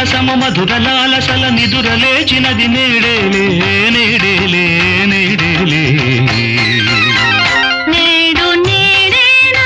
విరసము మధుర లాలసల నిదుర లేచినది నేడేలే నేడేలే నేడేలే నేడు నేడేనా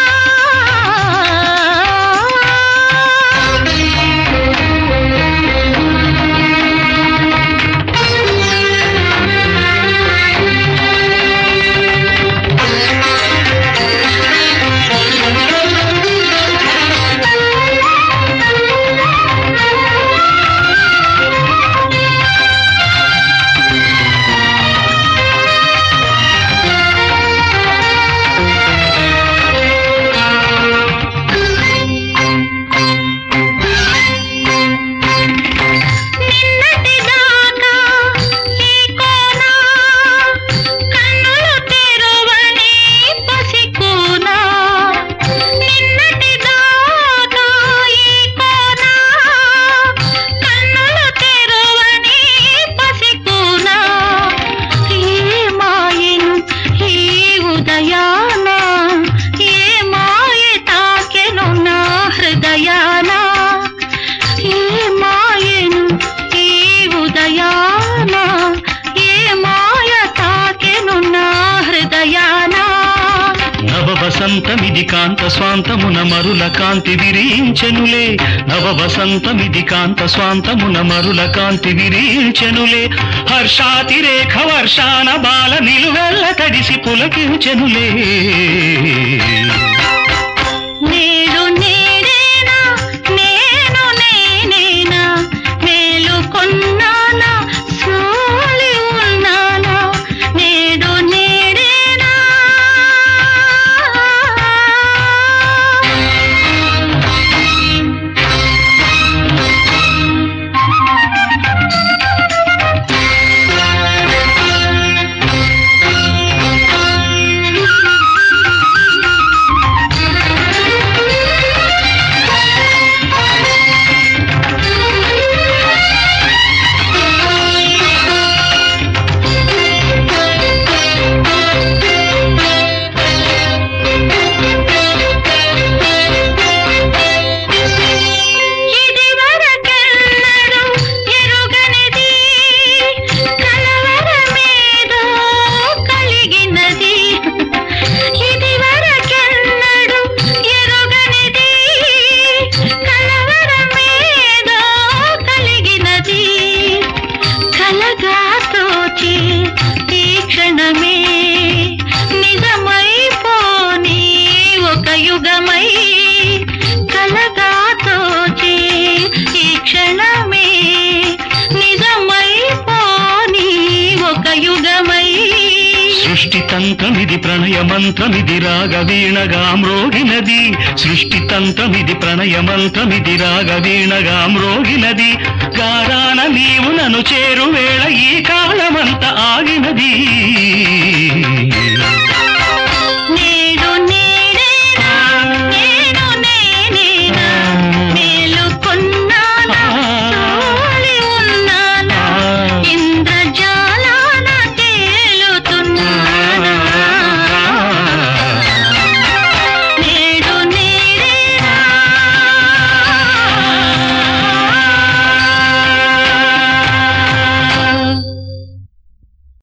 నిన్నటి దాకా ఈ కోన కన్నులు తెరువని పసికోన నిన్నటి దాకా ఈ కోన కన్నులు తెరువని పసికోన ఏ మాయను ఈ ఉదయాన ఏ మాయ తాకెను నా హృదయాన ఏ మాయను ఈ ఉదయాన ఏ మాయ తాకెను నా హృదయాన నవ వసంతమిది కాంత స్వాంతమున మరుల కాంతి విరించెనులే నవ వసంతమిది కాంత స్వాంతమున మరుల కాంతి విరించెనులే హర్షాతిరేఖ వర్షాన బాల నిలువెల్ల తడిసి పులకించెనులే నేడు నేడేనా నేను నేనేనా మేలుకొన్నానా సోలి ఉన్నానా నేడు నేడేనా ఇదివరకెన్నడూ ఎరుగనిది కలవరమేదో కలిగినది ఇదివరకెన్నడూ ఎరుగనిది కలవరమేదో కలిగినది కలగా తోచి ఈ క్షణమే నిజమైపోని ఒక యుగమై కలగా తోచి ఈ క్షణమే నిజమైపోని ఒక యుగమై సృష్టి తంత్రమిది ప్రణయ మంత్రమిది రాగ వీణగా మ్రోగినది సృష్టి తంత్రమిది ప్రణయ మంత్రమిది రాగ వీణగా మ్రోగినది గారాన నీవు నన్ను చేరు వేళ ఈ కాలమంత ఆగినది